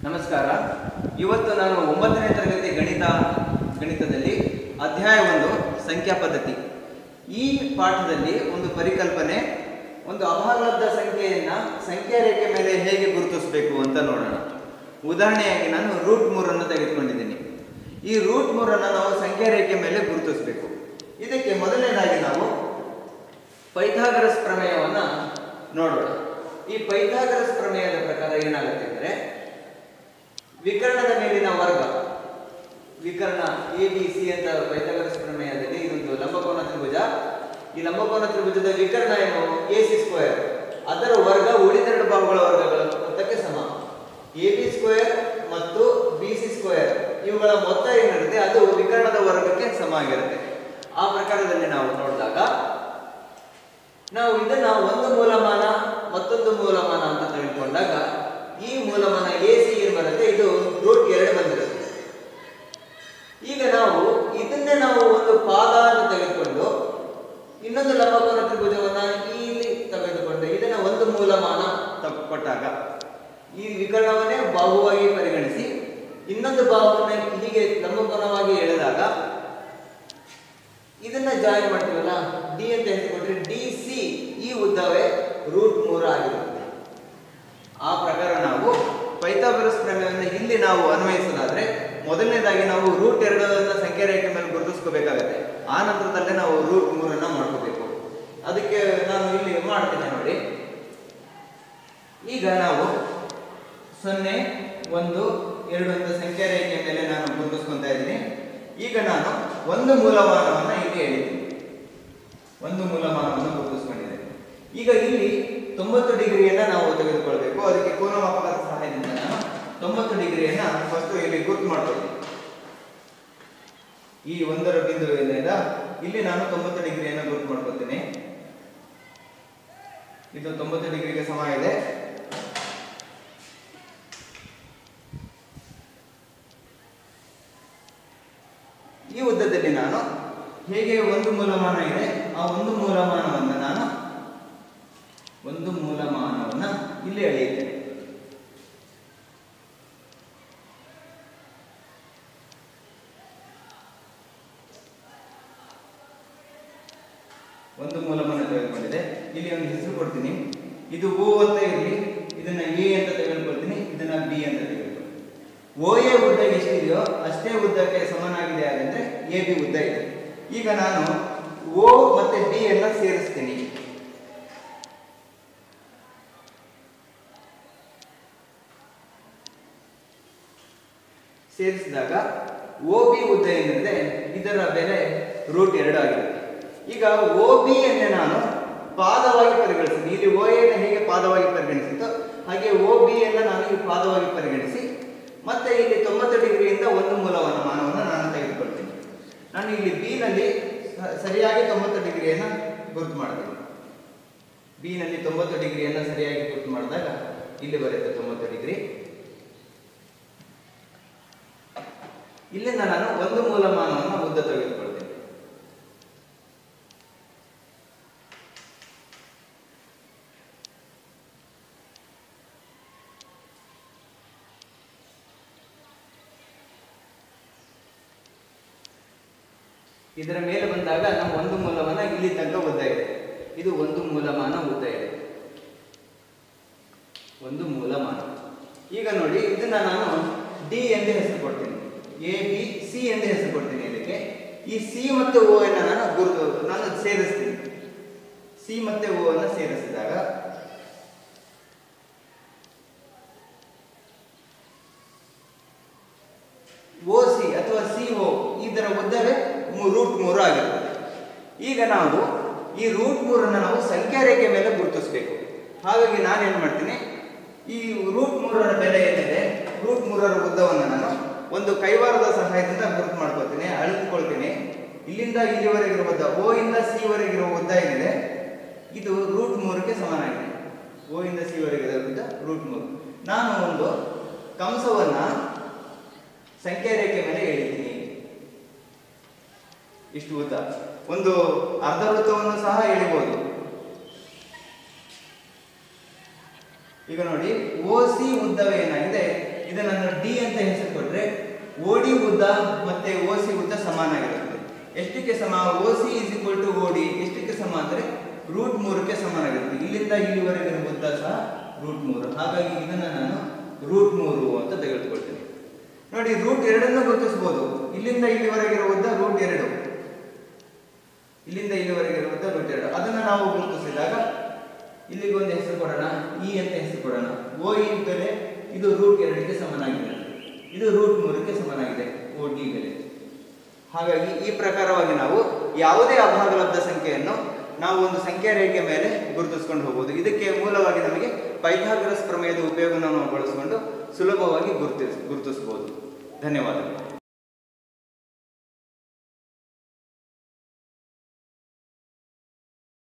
ನಮಸ್ಕಾರ ಇವತ್ತು ನಾನು ಒಂಬತ್ತನೇ ತರಗತಿ ಗಣಿತ ಗಣಿತದಲ್ಲಿ ಅಧ್ಯಾಯ ಒಂದು ಸಂಖ್ಯಾ ಪದ್ಧತಿ ಈ ಪಾಠದಲ್ಲಿ ಒಂದು ಪರಿಕಲ್ಪನೆ ಒಂದು ಅಭಾಗಲಬ್ಧ ಸಂಖ್ಯೆಯನ್ನ ಸಂಖ್ಯಾ ರೇಖೆ ಮೇಲೆ ಹೇಗೆ ಗುರುತಿಸಬೇಕು ಅಂತ ನೋಡೋಣ ಉದಾಹರಣೆಯಾಗಿ ನಾನು ರೂಟ್ ಮೂರನ್ನು ತೆಗೆದುಕೊಂಡಿದ್ದೀನಿ ಈ ರೂಟ್ ಮೂರನ್ನು ನಾವು ಸಂಖ್ಯಾ ರೇಖೆ ಮೇಲೆ ಗುರುತಿಸಬೇಕು ಇದಕ್ಕೆ ಮೊದಲನೇದಾಗಿ ನಾವು ಪೈಥಾಗರಸ್ ಪ್ರಮೇಯವನ್ನ ನೋಡೋಣ ಈ ಪೈಥಾಗರಸ್ ಪ್ರಮೇಯದ ಪ್ರಕಾರ ಏನಾಗುತ್ತೆ ಅಂದ್ರೆ ವಿಕರ್ಣದ ಮೇಲಿನ ವರ್ಗ ವಿಕರ್ಣ ಎ ಬಿ ಸಿ ಅಂತ ಪೈಥಾಗರಸ್ ಪ್ರಮೇಯದಲ್ಲಿ ಇದೊಂದು ಲಂಬಕೋನ ತ್ರಿಭುಜ ಈ ಲಂಬಕೋನ ತ್ರಿಭುಜದ ವಿಕರ್ಣ ಏನು ಎ ಸಿ ಸ್ಕ್ವೇರ್ ಅದರ ವರ್ಗ ಉಳಿದೆರಡು ಭಾಗಗಳ ವರ್ಗಗಳ ಮೊತ್ತಕ್ಕೆ ಸಮ ಎ ಬಿ ಸ್ಕ್ವೇರ್ ಮತ್ತು ಬಿ ಸಿ ಸ್ಕ್ವೇರ್ ಇವುಗಳ ಮೊತ್ತ ಏನಿರುತ್ತೆ ಅದು ವಿಕರ್ಣದ ವರ್ಗಕ್ಕೆ ಸಮ ಆಗಿರುತ್ತೆ ಆ ಪ್ರಕಾರದಲ್ಲಿ ನಾವು ನೋಡಿದಾಗ ನಾವು ಇದನ್ನ ಒಂದು ಮೂಲಮಾನ ಮತ್ತೊಂದು ಮೂಲಮಾನ ಅಂತ ತೆಗೆದುಕೊಂಡಾಗ ಈ ಮೂಲಮಾನ ಎ ಸಿ ಏನ್ ಬರುತ್ತೆ ಇದು ರೂಟ್ ಎರಡು ಬಂದಿರುತ್ತೆ ಈಗ ನಾವು ಇದನ್ನೇ ನಾವು ಒಂದು ಪಾದ ಅಂತ ತೆಗೆದುಕೊಂಡು ಇನ್ನೊಂದು ಲಂಬಕೋನ ತ್ರಿಭುಜವನ್ನ ಇಲ್ಲಿ ತೆಗೆದುಕೊಂಡು ಇದನ್ನ ಒಂದು ಮೂಲಮಾನ ತ- ಕೊಟ್ಟಾಗ ಈ ವಿಕರ್ಣವನ್ನೇ ಬಾಹುವಾಗಿ ಪರಿಗಣಿಸಿ ಇನ್ನೊಂದು ಬಾಹುವನ್ನ ಹೀಗೆ ಲಂಬಕೋನವಾಗಿ ಎಳೆದಾಗ ಇದನ್ನ ಜಾಯಿನ್ ಮಾಡ್ತೀವಲ್ಲ ಡಿ ಅಂತ ಹೇಳ್ಕೊಂಡ್ರೆ ಡಿ ಸಿ ಈ ಉದ್ದವೇ ರೂಟ್ ಮೂರು ಆಗಿರುತ್ತೆ ಆ ಪ್ರಕಾರ ನಾವು ಪೈಥಾಗರಸ್ ಪ್ರಮೇಯವನ್ನು ಇಲ್ಲಿ ನಾವು ಅನ್ವಯಿಸೋದಾದ್ರೆ ಮೊದಲನೇದಾಗಿ ನಾವು ರೂಟ್ ಎರಡನ್ನ ಸಂಖ್ಯಾ ರೇಖೆ ಮೇಲೆ ಗುರುತಿಸ್ಕೋಬೇಕಾಗತ್ತೆ ಆ ನಂತರದಲ್ಲೇ ನಾವು ರೂಟ್ ಮೂರನ್ನ ಮಾಡ್ಕೋಬೇಕು ಅದಕ್ಕೆ ನಾನು ಇಲ್ಲಿ ಮಾಡ್ತೇನೆ ನೋಡಿ ಈಗ ನಾವು ಸೊನ್ನೆ ಒಂದು ಎರಡು ಅಂತ ಸಂಖ್ಯಾ ರೇಖೆಯ ಮೇಲೆ ನಾನು ಗುರುತಿಸ್ಕೊಂತ ಇದ್ದೀನಿ ಈಗ ನಾನು ಒಂದು ಮೂಲಮಾನವನ್ನ ಇಲ್ಲಿ ಹೇಳಿದ್ದೀನಿ ಒಂದು ಮೂಲಮಾನವನ್ನು ಗುರುತಿಸ್ಕೊಂಡಿದೆ ಈಗ ಇಲ್ಲಿ ತೊಂಬತ್ತು ಡಿಗ್ರಿಯನ್ನ ನಾವು ತೆಗೆದುಕೊಳ್ಬೇಕು ಅದಕ್ಕೆ ಕೋನಮಾಪಕದ ಸಹಾಯದಿಂದ ನಾನು ತೊಂಬತ್ತು ಡಿಗ್ರಿಯನ್ನ ಫಸ್ಟ್ ಇಲ್ಲಿ ಗುರುತು ಮಾಡ್ಕೊಳ್ತೀನಿ ಈ ಒಂದರ ಬಿಂದುವಿನಿಂದ ಇಲ್ಲಿ ನಾನು ತೊಂಬತ್ತು ಡಿಗ್ರಿಯನ್ನು ಗುರುತು ಮಾಡ್ಕೊತೀನಿ ಇದು ತೊಂಬತ್ತು ಡಿಗ್ರಿಗೆ ಸಮ ಇದೆ ಈ ಉದ್ದದಲ್ಲಿ ನಾನು ಹೇಗೆ ಒಂದು ಮೂಲಮಾನ ಇದೆ ಆ ಒಂದು ಮೂಲಮಾನವನ್ನು ನಾನು ಒಂದು ಮೂಲಮಾನವನ್ನ ಇಲ್ಲಿ ಎಳೆಯುತ್ತೇನೆ ಒಂದು ಮೂಲಮಾನ ತೆಗೆದುಕೊಂಡಿದೆ ಇಲ್ಲಿ ಒಂದು ಹೆಸರು ಕೊಡ್ತೀನಿ ಇದು ಓ ಅಂತ ಇರಲಿ ಇದನ್ನ ಎ ಅಂತ ತೆಗೆದುಕೊಳ್ತೀನಿ ಇದನ್ನ ಬಿ ಅಂತ ತೆಗೆದುಕೊಳ್ತೀನಿ ಓ ಎ ಉದ್ದ ಎಷ್ಟಿದೆಯೋ ಅಷ್ಟೇ ಉದ್ದಕ್ಕೆ ಸಮನಾಗಿದೆ ಹಾಗಂದ್ರೆ ಎ ಬಿ ಉದ್ದ ಇದೆ ಈಗ ನಾನು ಓ ಮತ್ತೆ ಬಿ ಅನ್ನ ಸೇರಿಸ್ತೀನಿ ಸೇರಿಸಿದಾಗ ಓ ಬಿ ಉದ್ದ ಏನಿದೆ ಇದರ ಬೆಲೆ ರೂಟ್ ಎರಡು ಆಗಿರುತ್ತೆ ಈಗ ಓ ಬಿ ಅನ್ನು ನಾನು ಪಾದವಾಗಿ ಪರಿಗಣಿಸ್ತೀನಿ ಇಲ್ಲಿ ಓ ಎನ ಹೇಗೆ ಪಾದವಾಗಿ ಪರಿಗಣಿಸಿತ್ತು ಹಾಗೆ ಓ ಬಿ ಅನ್ನು ನಾನು ಈ ಪಾದವಾಗಿ ಪರಿಗಣಿಸಿ ಮತ್ತೆ ಇಲ್ಲಿ ತೊಂಬತ್ತು ಡಿಗ್ರಿಯಿಂದ ಒಂದು ಮೂಲವನ್ನು ಮಾನವನ್ನು ನಾನು ತೆಗೆದುಕೊಳ್ತೀನಿ ನಾನು ಇಲ್ಲಿ ಬಿ ನಲ್ಲಿ ಸ- ಸರಿಯಾಗಿ ತೊಂಬತ್ತು ಡಿಗ್ರಿಯನ್ನು ಗುರುತು ಮಾಡ್ತೀನಿ ಬಿ ನಲ್ಲಿ ತೊಂಬತ್ತು ಡಿಗ್ರಿಯನ್ನು ಸರಿಯಾಗಿ ಗುರುತು ಮಾಡಿದಾಗ ಇಲ್ಲಿ ಬರುತ್ತೆ ತೊಂಬತ್ತು ಡಿಗ್ರಿ ಇಲ್ಲಿಂದ ನಾನು ಒಂದು ಮೂಲಮಾನವನ್ನು ಉದ್ದ ತೆಗೆದುಕೊಳ್ತೇನೆ ಇದರ ಮೇಲೆ ಬಂದಾಗ ನಾವು ಒಂದು ಮೂಲಮಾನ ಇಲ್ಲಿ ತನಕ ಉದ್ದ ಇದೆ ಇದು ಒಂದು ಮೂಲಮಾನ ಉದ್ದ ಇದೆ ಒಂದು ಮೂಲಮಾನ ಈಗ ನೋಡಿ ಇದನ್ನ ನಾನು ಡಿ ಎಂದು ಹೆಸರು ಕೊಡ್ತೀನಿ ಎ ಬಿ ಸಿ ಎಂದು ಹೆಸರು ಕೊಡ್ತೀನಿ ಇದಕ್ಕೆ ಈ ಸಿ ಮತ್ತು ಓ ಅನ್ನ ನಾನು ಗುರುತು ನಾನು ಸೇರಿಸ್ತೀನಿ ಸಿ ಮತ್ತೆ ಓ ಅನ್ನ ಸೇರಿಸಿದಾಗ ಓ ಸಿ ಅಥವಾ ಸಿ ಓ ಇದರ ಉದ್ದವೇ ರೂಟ್ ಮೂರು ಆಗಿರುತ್ತೆ ಈಗ ನಾವು ಈ ರೂಟ್ ಮೂರನ್ನು ನಾವು ಸಂಖ್ಯಾ ರೇಖೆ ಮೇಲೆ ಗುರುತಿಸಬೇಕು ಹಾಗಾಗಿ ನಾನೇನು ಮಾಡ್ತೀನಿ ಈ ರೂಟ್ ಮೂರರ ಬೆಲೆ ಏನಿದೆ ರೂಟ್ ಮೂರರ ಉದ್ದವನ್ನು ನಾನು ಒಂದು ಕೈವಾರದ ಸಹಾಯದಿಂದ ಗುರುತು ಮಾಡ್ಕೊಳ್ತೀನಿ ಅಳಿದುಕೊಳ್ತೀನಿ ಇಲ್ಲಿಂದ ಇಲ್ಲಿವರೆಗಿರುವ ಉದ್ದ ಓ ಇಂದ ಸಿ ವರೆಗಿರುವ ಉದ್ದ ಏನಿದೆ ಇದು ರೂಟ್ ಮೂರಕ್ಕೆ ಸಮನಾಗಿದೆ ಓ ಇಂದ ಸಿ ವರೆಗಿರುವ ಉದ್ದ ರೂಟ್ ಮೂರು ನಾನು ಒಂದು ಕಂಸವನ್ನ ಸಂಖ್ಯಾ ರೇಖೆ ಮೇಲೆ ಎಳಿತೀನಿ ಇಷ್ಟು ಉದ್ದ ಒಂದು ಅರ್ಧ ವೃತ್ತವನ್ನು ಸಹ ಎಳಿಬಹುದು ಈಗ ನೋಡಿ ಓ ಸಿ ಉದ್ದವೇನಾಗಿದೆ ಇದನ್ನ ನಾನು ಡಿ ಅಂತ ಹೆಸರು ಕೊಟ್ರೆ ಓಡಿ ಉದ್ದ ಮತ್ತೆ ಓಸಿ ಉದ್ದ ಸಮಾನಾಗಿರುತ್ತದೆ ಎಷ್ಟಕ್ಕೆ ಸಮ ಓಸಿ ಇಸ್ ಈಕ್ವಲ್ ಟು ಓಡಿ ಎಷ್ಟಕ್ಕೆ ಸಮ ಅಂದ್ರೆ ರೂಟ್ ಮೂರಕ್ಕೆ ಸಮಾನಾಗಿರುತ್ತೆ ಇಲ್ಲಿಂದ ಇಲ್ಲಿವರೆಗಿನ ಉದ್ದ ಸಹ ರೂಟ್ ಮೂರು ಹಾಗಾಗಿ ಇದನ್ನ ನಾನು ರೂಟ್ ಮೂರು ಅಂತ ತೆಗೆದುಕೊಳ್ತೇನೆ ನೋಡಿ ರೂಟ್ ಎರಡನ್ನು ಗುರುತಿಸಬಹುದು ಇಲ್ಲಿಂದ ಇಲ್ಲಿವರೆಗಿರೋ ಉದ್ದ ರೂಟ್ ಎರಡು ಇಲ್ಲಿಂದ ಇಲ್ಲಿವರೆಗೆ ಇರುವಂತ ರೂಟ್ ಎರಡು ಅದನ್ನ ನಾವು ಗುರುತಿಸಿದಾಗ ಇಲ್ಲಿಗೆ ಒಂದು ಹೆಸರು ಕೊಡೋಣ ಇ ಅಂತ ಹೆಸರು ಕೊಡೋಣ ಓ ಇ ಬೆಲೆ ಇದು ರೂಟ್ ಎರಡಕ್ಕೆ ಸಮನಾಗಿದೆ ಇದು ರೂಟ್ ಮೂರಕ್ಕೆ ಸಮನಾಗಿದೆ ಓ ಡಿ ಬೆಲೆ ಹಾಗಾಗಿ ಈ ಪ್ರಕಾರವಾಗಿ ನಾವು ಯಾವುದೇ ಅಭಾಗಲಬ್ಧ ಸಂಖ್ಯೆಯನ್ನು ನಾವು ಒಂದು ಸಂಖ್ಯಾ ರೇಖೆ ಮೇಲೆ ಗುರುತಿಸ್ಕೊಂಡು ಹೋಗ್ಬೋದು ಇದಕ್ಕೆ ಮೂಲವಾಗಿ ನಮಗೆ ಪೈಥಾಗರಸ್ ಪ್ರಮೇಯದ ಉಪಯೋಗವನ್ನು ನಾವು ಬಳಸಿಕೊಂಡು ಸುಲಭವಾಗಿ ಗುರುತಿಸ್ ಗುರುತಿಸಬಹುದು ಧನ್ಯವಾದಗಳು